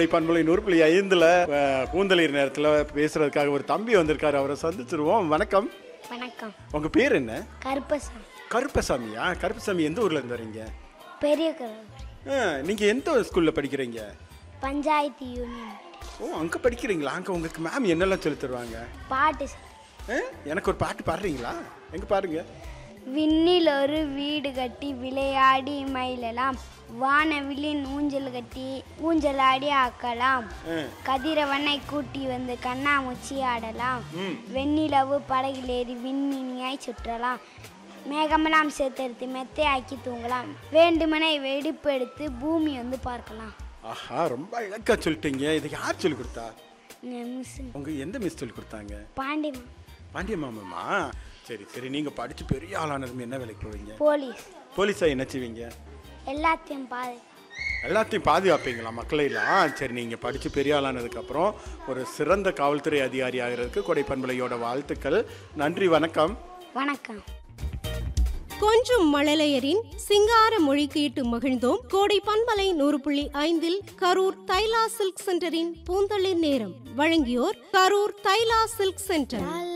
பண்பலை நூறு புள்ளி ஐந்துல அஹ், கூந்தலீர் நேரத்துல பேசுறதுக்காக ஒரு தம்பி வந்திருக்காரு அவரை சந்திச்சிருவோம் வணக்கம் வணக்கம் உங்க பேர் என்ன கருப்பசாமி கருப்பசாமியா கருப்பசாமி எந்த ஊர்ல இருந்து வரீங்க பெரிய கருப்ப ஆ, நீங்க எந்த ஸ்கூல்ல படிக்கிறீங்க பஞ்சாயத்து யூனியன் ஓ அங்க படிக்கிறீங்களா அங்க உங்களுக்கு மேம் என்னெல்லாம் சொல்லி தருவாங்க பாட்டு ஆ, எனக்கு ஒரு பாட்டு பாடுறீங்களா எங்க பாருங்க விண்ணில் ஒரு வீடு கட்டி விளையாடி மயிலலாம் வானவில்லின் ஊஞ்சல் கட்டி ஊஞ்சலாடி ஆக்கலாம் ஆ, கதிரவனை கூட்டி வந்து கண்ணாமூச்சி ஆடலாம் ம். வெண்ணிலவு படகிலேறி விண்மீனியாய் சுற்றலாம் மேகமெல்லாம் சேர்த்தெடுத்து மெத்தையாக்கி தூங்கலாம் வேண்டுமனை வெடிப்பெடுத்து பூமி வந்து பார்க்கலாம் ஆஹா ரொம்ப இலக்கா சொல்லிட்டீங்க இதை யார் சொல்லி கொடுத்தா மிஸ் உங்க எந்த மிஸ் சொல்லி கொடுத்தாங்க பாண்டிமா பாண்டிய மாமம்மா சரி சரி நீங்க படிச்சு பெரிய ஆளானதும் என்ன வேலைக்கு போவீங்க போலீஸ் போலீஸா என்ன செய்வீங்க எல்லாத்தையும் பாது எல்லாத்தையும் பாதுகாப்பீங்களா மக்களையெல்லாம் சரி நீங்கள் படித்து பெரிய ஆளானதுக்கப்புறம் ஒரு சிறந்த காவல்துறை அதிகாரி ஆகிறதுக்கு கொடை பண்பலையோட வாழ்த்துக்கள் நன்றி வணக்கம் வணக்கம் கொஞ்சம் மழலையரின் சிங்கார மொழி கேட்டு மகிழ்ந்தோம் கோடை பண்பலை நூறு புள்ளி ஐந்தில் கரூர் தைலா சில்க் சென்டரின் பூந்தளிர் நேரம் வழங்கியோர் கரூர் தைலா சில்க் சென்டர்